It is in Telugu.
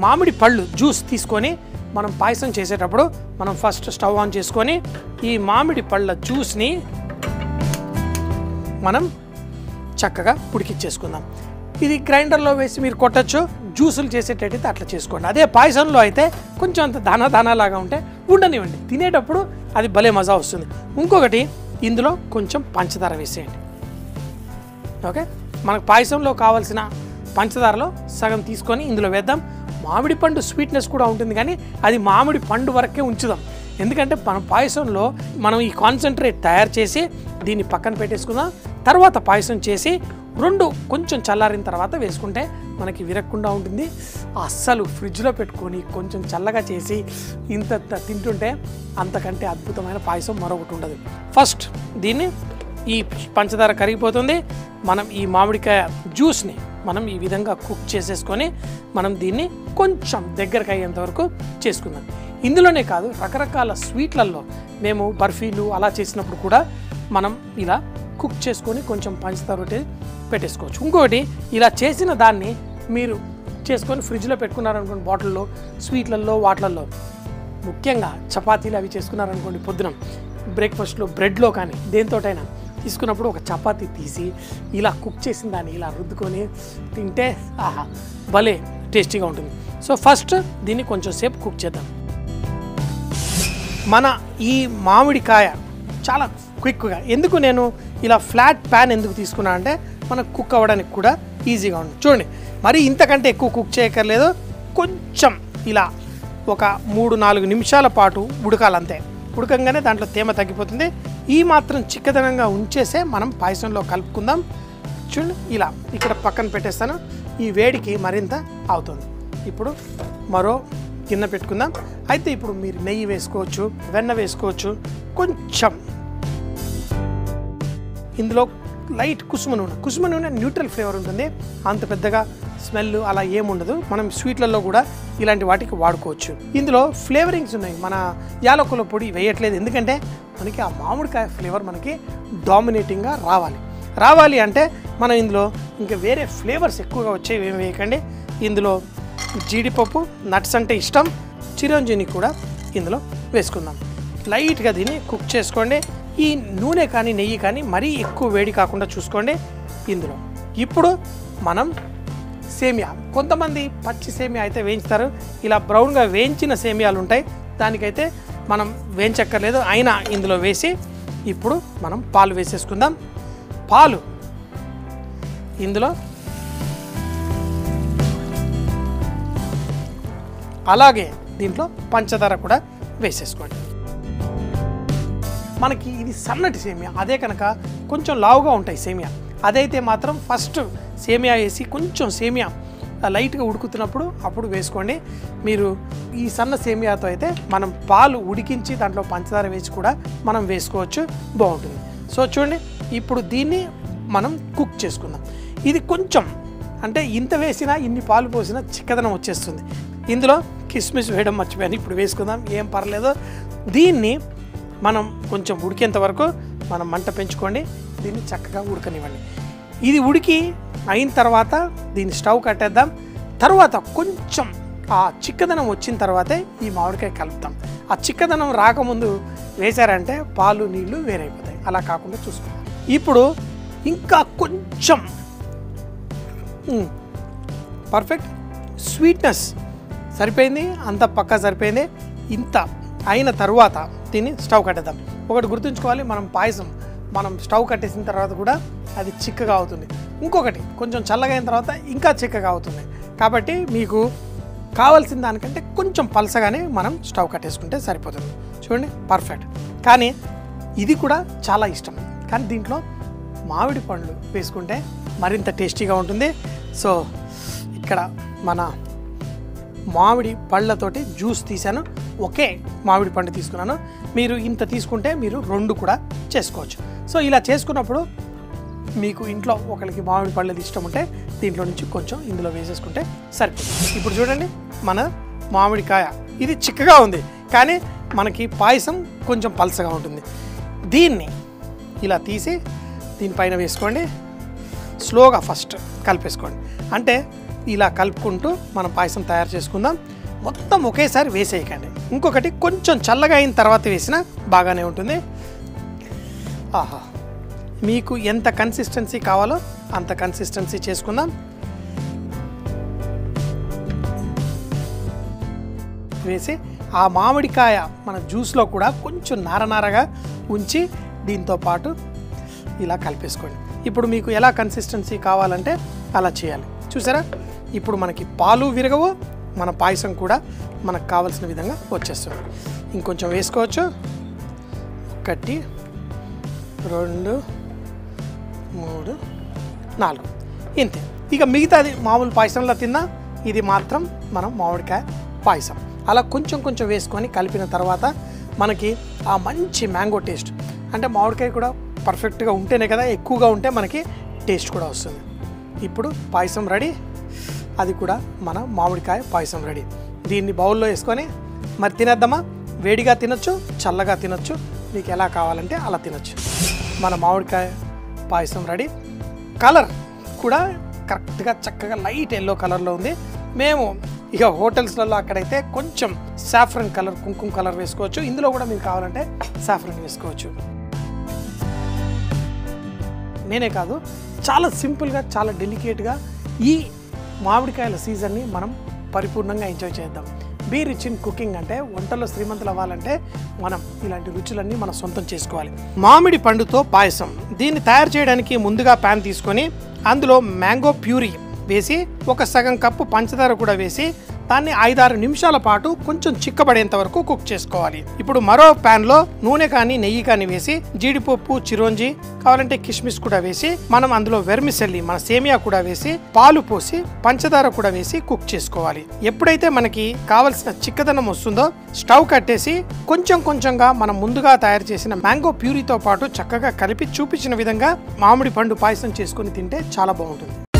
మామిడి పళ్ళు జ్యూస్ తీసుకొని మనం పాయసం చేసేటప్పుడు మనం ఫస్ట్ స్టవ్ ఆన్ చేసుకొని ఈ మామిడి పళ్ళ జ్యూస్ని మనం చక్కగా ఉడికిచ్చేసుకుందాం ఇది గ్రైండర్లో వేసి మీరు కొట్టచ్చు జ్యూసులు చేసేటట్టయితే అట్లా చేసుకోండి అదే పాయసంలో అయితే కొంచెం అంత దానా దానా లాగా ఉంటే ఉండనివ్వండి తినేటప్పుడు అది భలే మజా వస్తుంది ఇంకొకటి ఇందులో కొంచెం పంచదార వేసేయండి ఓకే మనకు పాయసంలో కావాల్సిన పంచదారలో సగం తీసుకొని ఇందులో వేద్దాం మామిడి పండు స్వీట్నెస్ కూడా ఉంటుంది కానీ అది మామిడి పండు వరకే ఉంచుదాం ఎందుకంటే మన పాయసంలో మనం ఈ కాన్సన్ట్రేట్ తయారు చేసి దీన్ని పక్కన పెట్టేసుకుందాం తర్వాత పాయసం చేసి రెండు కొంచెం చల్లారిన తర్వాత వేసుకుంటే మనకి విరగకుండా ఉంటుంది అస్సలు ఫ్రిడ్జ్లో పెట్టుకొని కొంచెం చల్లగా చేసి ఇంత త- తింటుంటే అంతకంటే అద్భుతమైన పాయసం మరొకటి ఉండదు ఫస్ట్ దీన్ని ఈ పంచదార కరిగిపోతుంది మనం ఈ మామిడికాయ జ్యూస్ని మనం ఈ విధంగా కుక్ చేసేసుకొని మనం దీన్ని కొంచెం దగ్గరకు అయ్యేంత వరకు చేసుకుందాం ఇందులోనే కాదు రకరకాల స్వీట్లలో మేము బర్ఫీలు అలా చేసినప్పుడు కూడా మనం ఇలా కుక్ చేసుకొని కొంచెం పంచదార ఒకటి పెట్టేసుకోవచ్చు ఇంకొకటి ఇలా చేసిన దాన్ని మీరు చేసుకొని ఫ్రిడ్జ్లో పెట్టుకున్నారనుకోండి బాటిల్లో స్వీట్లలో వాటిలలో ముఖ్యంగా చపాతీలు అవి చేసుకున్నారనుకోండి పొద్దున బ్రేక్ఫాస్ట్లో బ్రెడ్లో కానీ దేంతోటైనా తీసుకున్నప్పుడు ఒక చపాతీ తీసి ఇలా కుక్ చేసిన దాన్ని ఇలా రుద్దుకొని తింటే ఆహా భలే టేస్టీగా ఉంటుంది సో ఫస్ట్ దీన్ని కొంచెం సేపు కుక్ చేద్దాం మన ఈ మామిడికాయ చాలా క్విక్గా ఎందుకు నేను ఇలా ఫ్లాట్ ప్యాన్ ఎందుకు తీసుకున్నా అంటే మనకు కుక్ అవ్వడానికి కూడా ఈజీగా ఉంటుంది చూడండి మరి ఇంతకంటే ఎక్కువ కుక్ చేయక్కర్లేదు కొంచెం ఇలా ఒక మూడు నాలుగు నిమిషాల పాటు ఉడకాలంతే ఉడకంగానే దాంట్లో తేమ తగ్గిపోతుంది ఈ మాత్రం చిక్కదనంగా ఉంచేసే మనం పాయసంలో కలుపుకుందాం చూడండి ఇలా ఇక్కడ పక్కన పెట్టేస్తాను ఈ వేడికి మరింత అవుతుంది ఇప్పుడు మరో గిన్నె పెట్టుకుందాం అయితే ఇప్పుడు మీరు నెయ్యి వేసుకోవచ్చు వెన్న వేసుకోవచ్చు కొంచెం ఇందులో లైట్ కుసుమ నూనె కుసుమ నూనె న్యూట్రల్ ఫ్లేవర్ ఉంటుంది అంత పెద్దగా స్మెల్ అలా ఏముండదు మనం స్వీట్లలో కూడా ఇలాంటి వాటికి వాడుకోవచ్చు ఇందులో ఫ్లేవరింగ్స్ ఉన్నాయి మన యాలకుల పొడి వేయట్లేదు ఎందుకంటే మనకి ఆ మామిడికాయ ఫ్లేవర్ మనకి డామినేటింగ్గా రావాలి రావాలి అంటే మనం ఇందులో ఇంకా వేరే ఫ్లేవర్స్ ఎక్కువగా వచ్చేవి ఏమి వేయకండి ఇందులో జీడిపప్పు నట్స్ అంటే ఇష్టం చిరంజీని కూడా ఇందులో వేసుకుందాం లైట్గా దీన్ని కుక్ చేసుకోండి ఈ నూనె కానీ నెయ్యి కానీ మరీ ఎక్కువ వేడి కాకుండా చూసుకోండి ఇందులో ఇప్పుడు మనం సేమియా కొంతమంది పచ్చి సేమియా అయితే వేయించుతారు ఇలా బ్రౌన్గా వేయించిన సేమియాలు ఉంటాయి దానికైతే మనం వేయించక్కర్లేదు అయినా ఇందులో వేసి ఇప్పుడు మనం పాలు వేసేసుకుందాం పాలు ఇందులో అలాగే దీంట్లో పంచదార కూడా వేసేసుకోండి మనకి ఇది సన్నటి సేమియా అదే కనుక కొంచెం లావుగా ఉంటాయి సేమియా అదైతే మాత్రం ఫస్ట్ సేమియా వేసి కొంచెం సేమియా లైట్గా ఉడుకుతున్నప్పుడు అప్పుడు వేసుకోండి మీరు ఈ సన్న సేమియాతో అయితే మనం పాలు ఉడికించి దాంట్లో పంచదార వేసి కూడా మనం వేసుకోవచ్చు బాగుంటుంది సో చూడండి ఇప్పుడు దీన్ని మనం కుక్ చేసుకుందాం ఇది కొంచెం అంటే ఇంత వేసినా ఇన్ని పాలు పోసినా చిక్కదనం వచ్చేస్తుంది ఇందులో కిస్మిస్ వేయడం మర్చిపోయాను ఇప్పుడు వేసుకుందాం ఏం పర్లేదు దీన్ని మనం కొంచెం ఉడికేంత వరకు మనం మంట పెంచుకోండి దీన్ని చక్కగా ఉడకనివ్వండి ఇది ఉడికి అయిన తర్వాత దీన్ని స్టవ్ కట్టేద్దాం తర్వాత కొంచెం ఆ చిక్కదనం వచ్చిన తర్వాతే ఈ మామిడికాయ కలుపుతాం ఆ చిక్కదనం రాకముందు వేశారంటే పాలు నీళ్లు వేరైపోతాయి అలా కాకుండా చూసుకోండి ఇప్పుడు ఇంకా కొంచెం మ్, పర్ఫెక్ట్ స్వీట్నెస్ సరిపోయింది అంత పక్కా సరిపోయింది ఇంత అయిన తర్వాత దీన్ని స్టవ్ కట్టేద్దాం ఒకటి గుర్తుంచుకోవాలి మనం పాయసం మనం స్టవ్ కట్టేసిన తర్వాత కూడా అది చిక్కగా అవుతుంది ఇంకొకటి కొంచెం చల్లగా అయిన తర్వాత ఇంకా చిక్కగా అవుతుంది కాబట్టి మీకు కావాల్సిన దానికంటే కొంచెం పలసగానే మనం స్టవ్ కట్టేసుకుంటే సరిపోతుంది చూడండి పర్ఫెక్ట్ కానీ ఇది కూడా చాలా ఇష్టం కానీ దీంట్లో మామిడి పండ్లు వేసుకుంటే మరింత టేస్టీగా ఉంటుంది సో ఇక్కడ మన మామిడి పళ్ళతోటి జ్యూస్ తీశాను ఒకే మామిడి పండు తీసుకున్నాను మీరు ఇంత తీసుకుంటే మీరు రెండు కూడా చేసుకోవచ్చు సో ఇలా చేసుకున్నప్పుడు మీకు ఇంట్లో ఒకరికి మామిడి పళ్ళది ఇష్టం ఉంటే దీంట్లో నుంచి కొంచెం ఇందులో వేసేసుకుంటే సరిపోతుంది ఇప్పుడు చూడండి మన మామిడికాయ ఇది చిక్కగా ఉంది కానీ మనకి పాయసం కొంచెం పలసగా ఉంటుంది దీన్ని ఇలా తీసి దీనిపైన వేసుకోండి స్లోగా ఫస్ట్ కలిపేసుకోండి అంటే ఇలా కలుపుకుంటూ మనం పాయసం తయారు చేసుకుందాం మొత్తం ఒకేసారి వేసేయకండి ఇంకొకటి కొంచెం చల్లగా అయిన తర్వాత వేసినా బాగానే ఉంటుంది ఆహా మీకు ఎంత కన్సిస్టెన్సీ కావాలో అంత కన్సిస్టెన్సీ చేసుకుందాం వేసి ఆ మామిడికాయ మన జ్యూస్లో కూడా కొంచెం నారనారగా ఉంచి దీంతో పాటు ఇలా కలిపేసుకోండి ఇప్పుడు మీకు ఎలా కన్సిస్టెన్సీ కావాలంటే అలా చేయాలి చూసారా ఇప్పుడు మనకి పాలు విరగవు మన పాయసం కూడా మనకు కావాల్సిన విధంగా వచ్చేస్తుంది ఇంకొంచెం వేసుకోవచ్చు ఒకటి రెండు మూడు నాలుగు ఇంతే ఇక మిగతాది మామూలు పాయసంలో తిన్నా ఇది మాత్రం మనం మామిడికాయ పాయసం అలా కొంచెం కొంచెం వేసుకొని కలిపిన తర్వాత మనకి ఆ మంచి మ్యాంగో టేస్ట్ అంటే మామిడికాయ కూడా పర్ఫెక్ట్గా ఉంటేనే కదా ఎక్కువగా ఉంటే మనకి టేస్ట్ కూడా వస్తుంది ఇప్పుడు పాయసం రెడీ అది కూడా మన మామిడికాయ పాయసం రెడీ దీన్ని బౌల్లో వేసుకొని మరి తినేద్దామా వేడిగా తినొచ్చు చల్లగా తినొచ్చు మీకు ఎలా కావాలంటే అలా తినొచ్చు మన మామిడికాయ పాయసం రెడీ కలర్ కూడా కరెక్ట్గా చక్కగా లైట్ ఎల్లో కలర్లో ఉంది మేము ఇక హోటల్స్లలో అక్కడైతే కొంచెం సాఫ్రన్ కలర్ కుంకుమ కలర్ వేసుకోవచ్చు ఇందులో కూడా మీకు కావాలంటే సాఫ్రన్ వేసుకోవచ్చు నేనే కాదు చాలా సింపుల్గా చాలా డెలికేట్గా ఈ మామిడికాయల సీజన్ని మనం పరిపూర్ణంగా ఎంజాయ్ చేద్దాం బీ రిచ్ ఇన్ కుకింగ్ అంటే వంటలో శ్రీమంతులు అవ్వాలంటే మనం ఇలాంటి రుచులన్నీ మనం సొంతం చేసుకోవాలి మామిడి పండుతో పాయసం దీన్ని తయారు చేయడానికి ముందుగా ప్యాన్ తీసుకొని అందులో మ్యాంగో ప్యూరీ వేసి ఒక సగం కప్పు పంచదార కూడా వేసి దాన్ని ఐదారు నిమిషాల పాటు కొంచెం చిక్కబడేంత వరకు కుక్ చేసుకోవాలి ఇప్పుడు మరో ప్యాన్ లో నూనె కానీ నెయ్యి కానీ వేసి జీడిపప్పు చిరోంజి కావాలంటే కిస్మిస్ కూడా వేసి మనం అందులో వెర్మిసెల్లి మన సేమియా కూడా వేసి పాలు పోసి పంచదార కూడా వేసి కుక్ చేసుకోవాలి ఎప్పుడైతే మనకి కావలసిన చిక్కదనం వస్తుందో స్టవ్ కట్టేసి కొంచెం కొంచెంగా మనం ముందుగా తయారు చేసిన మ్యాంగో ప్యూరీతో పాటు చక్కగా కలిపి చూపించిన విధంగా మామిడి పండు పాయసం చేసుకొని తింటే చాలా బాగుంటుంది